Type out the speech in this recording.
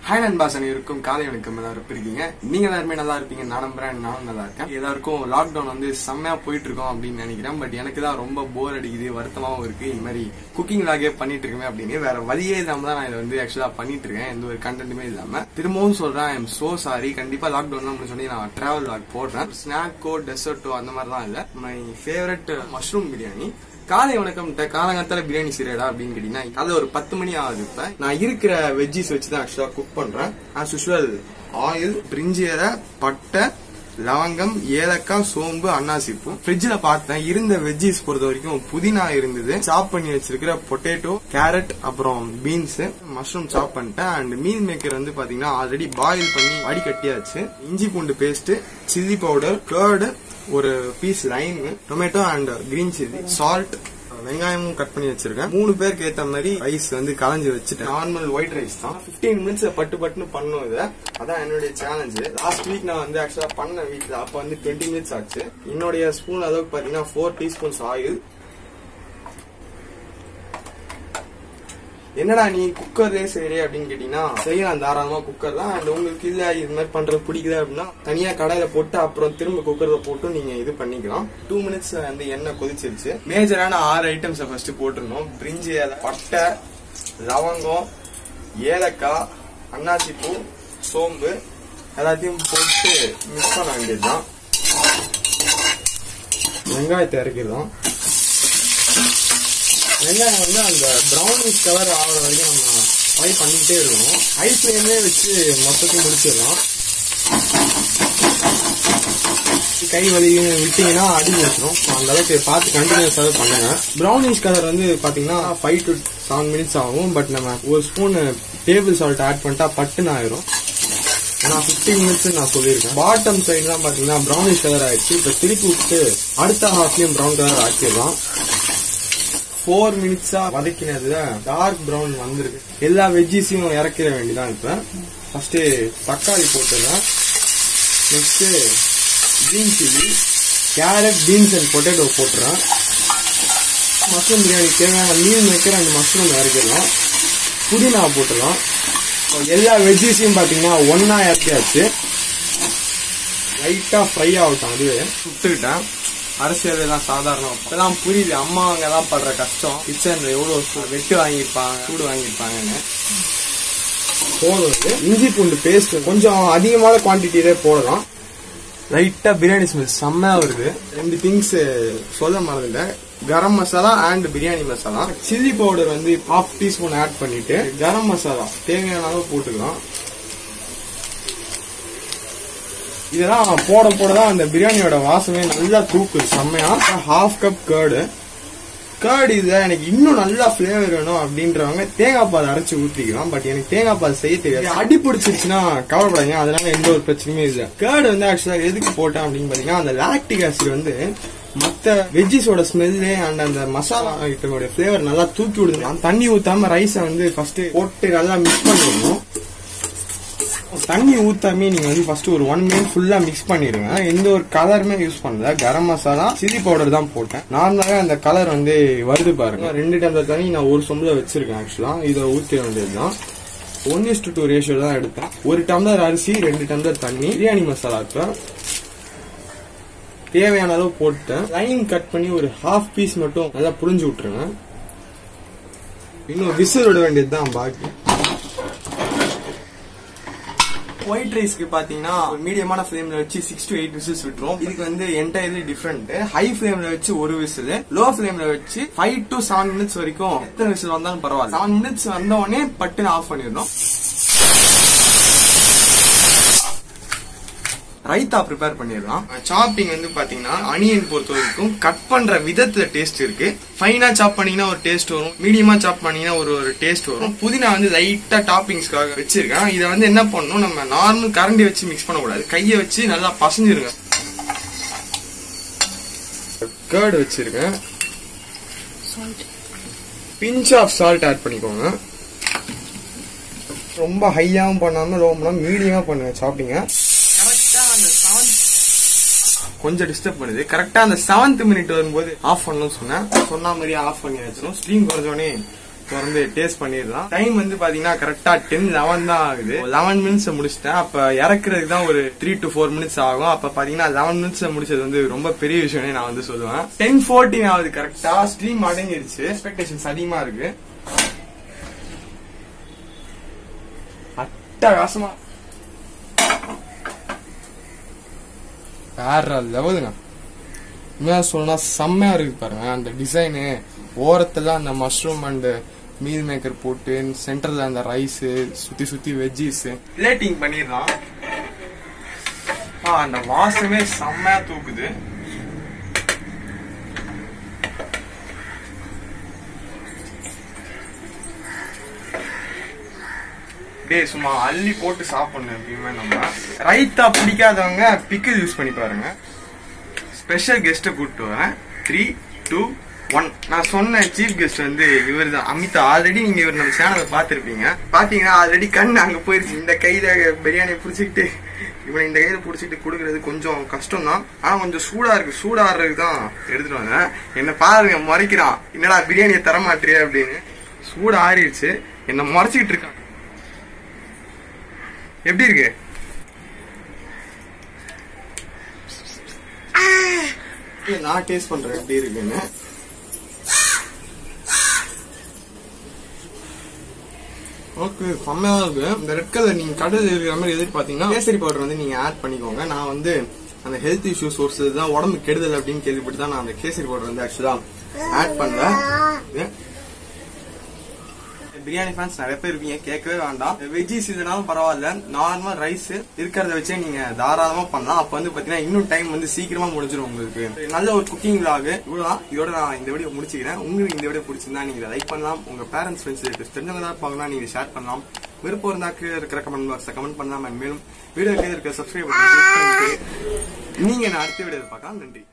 hi நண்பாஸ் அனைவருக்கும் காலை வணக்கம் எல்லாரும் எப்படி இருக்கீங்க நீங்க எல்லாருமே நல்லா இருப்பீங்க நான் நம்புறேன் நானும் நல்லா இருக்கேன் எல்லாருக்கும் லாக்டவுன் வந்து செம்மையா போயிட்டு இருக்கோம் அப்படின்னு நினைக்கிறேன் பட் எனக்கு தான் ரொம்ப போர் அடிக்குது வருத்தமாவும் இருக்கு இந்த மாதிரி குக்கிங் லாகே பண்ணிட்டு இருக்கேன் அப்படின்னு வேற வழியே இல்லாம தான் நான் இதை வந்து ஆக்சுவலா பண்ணிட்டு இருக்கேன் எந்த ஒரு கண்டென்ட்டுமே இல்லாம திரும்பவும் சொல்றேன் ஐ எம் சோ சாரி கண்டிப்பா லாக்டவுன் சொல்லி நான் டிராவல் லாக் போடுறேன் ஸ்நாக்கோ டெசர்ட்டோ அந்த மாதிரி தான் இல்ல மை ஃபேவரட் மஷ்ரூம் பிரியாணி காலை வணக்கம் காலங்காத்தால பிரியாணி செய்யறடா அப்படின்னு கேட்டீங்கன்னா காலை ஒரு பத்து மணி ஆகுது இப்ப நான் இருக்கிற வெஜ்ஜிஸ் வச்சு தான் ஆக்சுவலா குக் பண்றேன் ஆஸ் யூஸ்வல் ஆயில் பிரிஞ்சியரை பட்டை லவங்கம் ஏலக்காய் சோம்பு அன்னாசிப்பூ ஃப்ரிட்ஜ்ல பார்த்தேன் இருந்த வெஜ்ஜிஸ் பொறுத்த வரைக்கும் புதினா இருந்தது சாப் பண்ணி வச்சிருக்கிற பொட்டேட்டோ கேரட் அப்புறம் பீன்ஸ் மஷ்ரூம் சாப் பண்ணிட்டேன் அண்ட் மீல் மேக்கர் வந்து பாத்தீங்கன்னா ஆல்ரெடி பாயில் பண்ணி வடிகட்டியாச்சு இஞ்சி பூண்டு பேஸ்ட் சில்லி பவுடர் கர்டு ஒரு piece lime tomato and green chilli salt வெங்காயமும் கட் பண்ணி வச்சிருக்கேன் மூணு பேருக்கு ஏத்த மாதிரி ரைஸ் வந்து கலஞ்சு வச்சுட்டேன் நார்மல் ஒயிட் ரைஸ் தான் 15 மினிட்ஸ் பட்டு பட்டுன்னு பண்ணும் இதை அதான் என்னுடைய சேலஞ்ச் லாஸ்ட் வீக் நான் வந்து ஆக்சுவலா பண்ண வீட்ல அப்ப வந்து 20 மினிட்ஸ் ஆச்சு என்னுடைய ஸ்பூன் அளவுக்கு பாத்தீங்கன்னா ஃபோர் டீஸ்பூன்ஸ் ஆயில் என்னடா நீ குக்கர்லயே செய்யறே அப்படின்னு கேட்டீங்கன்னா செய்யலாம் தாராளமா குக்கர் தான் அண்ட் உங்களுக்கு இல்ல இது மாதிரி பண்றது பிடிக்கல அப்படின்னா தனியா கடாயில போட்டு அப்புறம் திரும்ப குக்கர்ல போட்டு நீங்க இது பண்ணிக்கலாம் டூ மினிட்ஸ் வந்து எண்ணெய் கொதிச்சிருச்சு மேஜரான ஆறு ஐட்டம்ஸ் ஃபர்ஸ்ட் போட்டுருந்தோம் பிரிஞ்சி இலை பட்டை லவங்கம் ஏலக்காய் அன்னாசிப்பூ சோம்பு எல்லாத்தையும் போட்டு மிக்ஸ் பண்ண வேண்டியதுதான் வெங்காயத்தை இறக்கிடுறோம் வெங்காயம் வந்து அந்த ப்ரௌனிஷ் கலர் ஆகிற வரைக்கும் நம்ம ஃப்ரை பண்ணிக்கிட்டே இருக்கணும் ஹை ஃப்ளேம்லேயே வச்சு மொத்தத்தையும் முடிச்சிடலாம் கை வலி விட்டீங்கன்னா அடி வச்சிரும் அந்த அளவுக்கு பார்த்து கண்டினியூஸாக பண்ணுங்க ப்ரௌனிஷ் கலர் வந்து பாத்தீங்கன்னா ஃபைவ் டு செவன் மினிட்ஸ் ஆகும் பட் நம்ம ஒரு ஸ்பூன் டேபிள் சால்ட் ஆட் பண்ணிட்டா பட்டுன்னு ஆயிரும் நான் 15 மினிட்ஸ் நான் சொல்லியிருக்கேன் பாட்டம் சைடு தான் பாத்தீங்கன்னா ப்ரௌனிஷ் கலர் ஆயிடுச்சு இப்ப திருப்பி விட்டு அடுத்த ஹாஃப்லயும் ப்ரௌன் கலர் ஆக்கிடலாம் ஃபோர் மினிட்ஸா வதக்கினதுல டார்க் ப்ரௌன் வந்திருக்கு எல்லா வெஜ்ஜிஸையும் இறக்கிற வேண்டியதான் இப்ப ஃபர்ஸ்ட் தக்காளி போட்டுறேன் next green chilli carrot beans and potato போட்டுறேன் மஷ்ரூம் பிரியாணி தேவையான மீல் மேக்கர் அண்ட் மஷ்ரூம் இறக்கிடலாம் புதினா போட்டுடலாம் எல்லா வெஜ்ஜிஸையும் பாத்தீங்கன்னா ஒன்னா இறக்கியாச்சு லைட்டா ஃப்ரை ஆகட்டும் அதுவே சுட்டுக்கிட்டேன் அரசியல் எல்லாம் சாதாரணம் இப்பெல்லாம் புரியுது அம்மா அவங்க எல்லாம் படுற கஷ்டம் கிச்சன்ல எவ்வளவு வெட்டு வாங்கியிருப்பாங்க சூடு வாங்கியிருப்பாங்கன்னு போதும் இது இஞ்சி பூண்டு பேஸ்ட் கொஞ்சம் அதிகமான குவான்டிட்டியிலே போடலாம் லைட்டா பிரியாணி ஸ்மெல் செம்மையா வருது ரெண்டு திங்ஸ் சொல்ல மறந்துட்டேன் garam masala and biryani masala chilli powder வந்து ஹாஃப் டீஸ்பூன் ஆட் பண்ணிட்டு கரம் மசாலா தேவையான அளவு போட்டுக்கலாம் இதெல்லாம் போட போட தான் அந்த பிரியாணியோட வாசமே நல்லா தூக்குது செம்மையா ஹாஃப் கப் கேர்டு கேர்டு இதுல எனக்கு இன்னும் நல்லா ஃபிளேவர் வேணும் அப்படின்றவங்க தேங்காய் பால் அரைச்சு ஊத்திக்கலாம் பட் எனக்கு தேங்காய் பால் செய்ய தெரியாது அடி பிடிச்சிருச்சுன்னா கவலைப்படாங்க அதனால எந்த ஒரு பிரச்சனையுமே இல்லை கேர்டு வந்து ஆக்சுவலா எதுக்கு போட்டேன் அப்படின்னு பாத்தீங்கன்னா அந்த லாக்டிக் ஆசிட் வந்து மத்த வெஜ்ஜிஸோட ஸ்மெல்லு அண்ட் அந்த மசாலா ஐட்டமோட ஃபிளேவர் நல்லா தூக்கி விடுது தண்ணி ஊத்தாம ரைஸை வந்து ஃபர்ஸ்ட் போட்டு நல்லா மிக்ஸ் பண்ணிடணும் தண்ணி ஊத்தாமே நீங்க வந்து ஃபர்ஸ்ட் ஒரு ஒன் மினிட் ஃபுல்லா மிக்ஸ் பண்ணிடுங்க எந்த ஒரு கலருமே யூஸ் பண்ணல கரம் மசாலா சில்லி பவுடர் தான் போட்டேன் நார்மலாவே அந்த கலர் வந்து வருது பாருங்க ரெண்டு டம்ளர் தண்ணி நான் ஒரு சொம்புல வச்சிருக்கேன் ஆக்சுவலா இதை ஊத்திட வேண்டியதுதான் ஒன் இஸ் டூ ரேஷியோ தான் எடுத்தேன் ஒரு டம்ளர் அரிசி ரெண்டு டம்ளர் தண்ணி பிரியாணி மசாலாக்கு தேவையான அளவு போட்டேன் லைன் கட் பண்ணி ஒரு ஹாஃப் பீஸ் மட்டும் நல்லா புரிஞ்சு விட்டுருங்க இன்னும் விசில் விட வேண்டியதுதான் பாக்கி ஒயிட் ரைஸ்க்கு பாத்தீங்கன்னா மீடியமான ஃபிளேம்ல வச்சு சிக்ஸ் டு எயிட் விசில்ஸ் விட்டுரும் இதுக்கு வந்து என்டையர்லி டிஃப்ரெண்ட் ஹை ஃபிளேம்ல வச்சு ஒரு விசில் லோ ஃபிளேம்ல வச்சு ஃபைவ் டு செவன் மினிட்ஸ் வரைக்கும் எத்தனை விசில் வந்தாலும் பரவாயில்ல செவன் மினிட்ஸ் வந்த உடனே பட்டுன்னு ஆஃப் பண்ணிடணும் ரைத்தா ப்ரிப்பேர் பண்ணிடலாம் சாப்பிங் வந்து பாத்தீங்கன்னா அனியன் பொறுத்த வரைக்கும் கட் பண்ற விதத்துல டேஸ்ட் இருக்கு ஃபைனா சாப் பண்ணீங்கன்னா ஒரு டேஸ்ட் வரும் மீடியமா சாப் பண்ணீங்கன்னா ஒரு ஒரு டேஸ்ட் வரும் புதினா வந்து லைட்டா டாப்பிங்ஸ்க்காக வச்சிருக்கேன் இதை வந்து என்ன பண்ணணும் நம்ம நார்மல் கரண்டி வச்சு மிக்ஸ் பண்ணக்கூடாது கையை வச்சு நல்லா பசஞ்சிருங்க கேர்டு வச்சிருக்கேன் பிஞ்ச் ஆஃப் சால்ட் ஆட் பண்ணிக்கோங்க ரொம்ப ஹையாவும் பண்ணாம லோ பண்ணாம மீடியமா பண்ணுங்க சாப்பிட்டீங்க கரெக்டா அந்த செவன்த் கொஞ்சம் டிஸ்டர்ப் பண்ணுது கரெக்டா அந்த செவன்த் மினிட் வரும்போது ஆஃப் பண்ணணும்னு சொன்னேன் சொன்ன மாதிரியே ஆஃப் பண்ணி வச்சிடும் ஸ்ட்ரீம் குறைஞ்சோடனே திறந்து டேஸ்ட் பண்ணிடலாம் டைம் வந்து பாத்தீங்கன்னா கரெக்டா டென் லெவன் தான் ஆகுது லெவன் மினிட்ஸ் முடிச்சிட்டேன் அப்ப இறக்குறதுக்கு தான் ஒரு த்ரீ டு ஃபோர் மினிட்ஸ் ஆகும் அப்ப பாத்தீங்கன்னா லெவன் மினிட்ஸ் முடிச்சது வந்து ரொம்ப பெரிய விஷயம்னு நான் வந்து சொல்லுவேன் டென் ஃபோர்டீன் ஆகுது கரெக்டா ஸ்ட்ரீம் அடங்கிடுச்சு எக்ஸ்பெக்டேஷன்ஸ் அதிகமா இருக்கு அட்டகாசமா வேற லெவலுங்க உண்மையா சொல்லணும்னா செம்மையா இருக்கு பாருங்க அந்த டிசைனு ஓரத்துல அந்த மஷ்ரூம் அண்ட் மீல் மேக்கர் போட்டு சென்டர்ல அந்த ரைஸ் சுத்தி சுத்தி வெஜ்ஜிஸ் பிளேட்டிங் பண்ணிடலாம் ஆ, அந்த வாசமே செம்மையா தூக்குது டேய் சும்மா அள்ளி போட்டு சாப்பிடணும் எப்பயுமே நம்ம ரைத்தா பிடிக்காதவங்க பிக்கிள் யூஸ் பண்ணி பாருங்க ஸ்பெஷல் கெஸ்ட்டை கூப்பிட்டு வரேன் த்ரீ டூ ஒன் நான் சொன்ன சீஃப் கெஸ்ட் வந்து இவர் தான் அமிதா ஆல்ரெடி நீங்க இவர் நம்ம சேனலை பார்த்துருப்பீங்க பாத்தீங்கன்னா ஆல்ரெடி கண் அங்க போயிருச்சு இந்த கையில பிரியாணி பிடிச்சிக்கிட்டு இவனை இந்த கையில பிடிச்சிட்டு கொடுக்கறது கொஞ்சம் கஷ்டம் தான் ஆனா கொஞ்சம் சூடா இருக்கு சூடாடுறதுக்கு தான் எடுத்துட்டு வந்தேன் என்ன பாருங்க முறைக்கிறான் என்னடா பிரியாணியை தர மாட்டியே அப்படின்னு சூடு ஆறிடுச்சு என்ன முறைச்சிக்கிட்டு இருக்கான் எப்படி இருக்கு இல்ல, நான் டேஸ்ட் பண்றேன் எப்படி இருக்குன்னு ஓகே செம்மையா இருக்கு இந்த ரெட் கலர் நீங்க கடையில் இருக்கிற மாதிரி எதிர்பார்த்தீங்கன்னா கேசரி பவுடர் வந்து நீங்க ஆட் பண்ணிக்கோங்க நான் வந்து அந்த ஹெல்த் இஷ்யூ சோர்ஸ் தான் உடம்பு கெடுதல் அப்படின்னு கேள்விப்பட்டு தான் நான் அந்த கேசரி பவுடர் வந்து ஆக்சுவலா ஆட் பண்ணேன் இது பிரியாணி ஃபேன்ஸ் நிறைய பேர் இருப்பீங்க கேட்கவே வேண்டாம் வெஜ்ஜிஸ் இதனாலும் பரவாயில்ல நார்மல் ரைஸ் இருக்கிறத வச்சே நீங்க தாராளமா பண்ணலாம் அப்ப வந்து பாத்தீங்கன்னா இன்னும் டைம் வந்து சீக்கிரமா முடிஞ்சிடும் உங்களுக்கு நல்ல ஒரு குக்கிங் vlog இவ்வளவுதான் இதோட நான் இந்த வீடியோ முடிச்சுக்கிறேன் உங்களுக்கு இந்த வீடியோ பிடிச்சிருந்தா நீங்க லைக் பண்ணலாம் உங்க பேரண்ட்ஸ் ஃப்ரெண்ட்ஸ் தெரிஞ்சவங்க தான் இருப்பாங்கன்னா நீங்க ஷேர் பண்ணலாம் விருப்பம் இருந்தா கீழே இருக்கிற கமெண்ட் பாக்ஸ்ல கமெண்ட் பண்ணலாம் and மேலும் வீடியோ கீழே இருக்க சப்ஸ்கிரைப் பண்ணிட்டு நீங்க நான் அடுத்த வீடியோ பார்க்கலாம் நன்றி